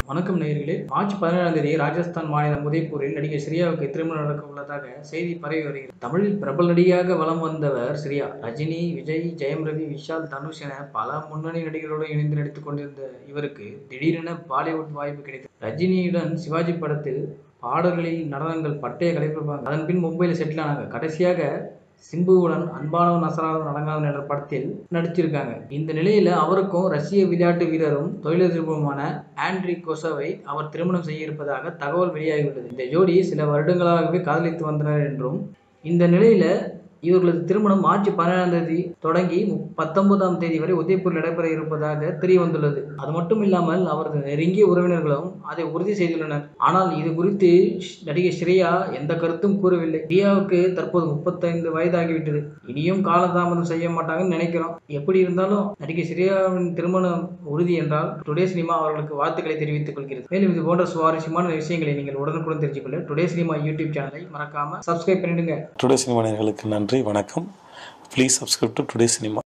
வணக்கம் நேயர்களே மார்ச் பதினேழாம் தேதி ராஜஸ்தான் மாநிலம் உதய்பூரில் நடிகை ஸ்ரீயாவுக்கு திருமணம் நடக்க உள்ளதாக செய்தி பரவி வருகிறது தமிழில் பிரபல நடிகையாக வலம் வந்தவர் ஸ்ரீயா ரஜினி விஜய் ஜெயம் ரவி விஷால் தனுஷ் என பல முன்னணி நடிகர்களோடு இணைந்து நடித்துக் கொண்டிருந்த இவருக்கு திடீரென பாலிவுட் வாய்ப்பு கிடைத்தது ரஜினியுடன் சிவாஜி படத்தில் பாடல்களில் நடனங்கள் பட்டைய கலைப்பிருப்பாங்க அதன் பின் மும்பையில் செட்டில் ஆனாங்க கடைசியாக சிம்புவுடன் அன்பானவன் அசராதவன் அடங்காதவன் என்ற படத்தில் நடிச்சிருக்காங்க இந்த நிலையில அவருக்கும் ரஷ்ய விளையாட்டு வீரரும் தொழிலதிபருமான ஆண்ட்ரி கோசோவை அவர் திருமணம் செய்ய இருப்பதாக தகவல் வெளியாகியுள்ளது இந்த ஜோடி சில வருடங்களாகவே காதலித்து வந்தனர் என்றும் இந்த நிலையில இவர்களது திருமணம் மார்ச் பதினேழாம் தேதி தொடங்கி மு- பத்தொன்பதாம் தேதி வரை உதய்பூரில் நடைபெற இருப்பதாக தெரிய வந்துள்ளது அது மட்டும் இல்லாமல் அவரது நெருங்கிய உறவினர்களும் அதை உறுதி செய்துள்ளனர் ஆனால் இது குறித்து ஷ்- நடிகை ஸ்ரேயா எந்த கருத்தும் கூறவில்லை ஸ்ரேயாவுக்கு தற்போது முப்பத்தைந்து வயதாகிவிட்டது இனியும் காலதாமதம் செய்ய மாட்டாங்கன்னு நினைக்கிறோம் எப்படி இருந்தாலும் நடிகை ஸ்ரேயாவின் திருமணம் உறுதி என்றால் டுடே சினிமா அவர்களுக்கு வாழ்த்துக்களை தெரிவித்துக் கொள்கிறது மேலும் இது போன்ற சுவாரஸ்யமான விஷயங்களை நீங்கள் உடனுக்குடன் தெரிஞ்சுக்கொள்ள டுடே சினிமா யூடியூப் சேனலை மறக்காம சப்ஸ்கிரைப் பண்ணிடுங்க டுடே சினிமா நேயர்களுக்கு நன்றி வணக்கம் please subscribe to today cinema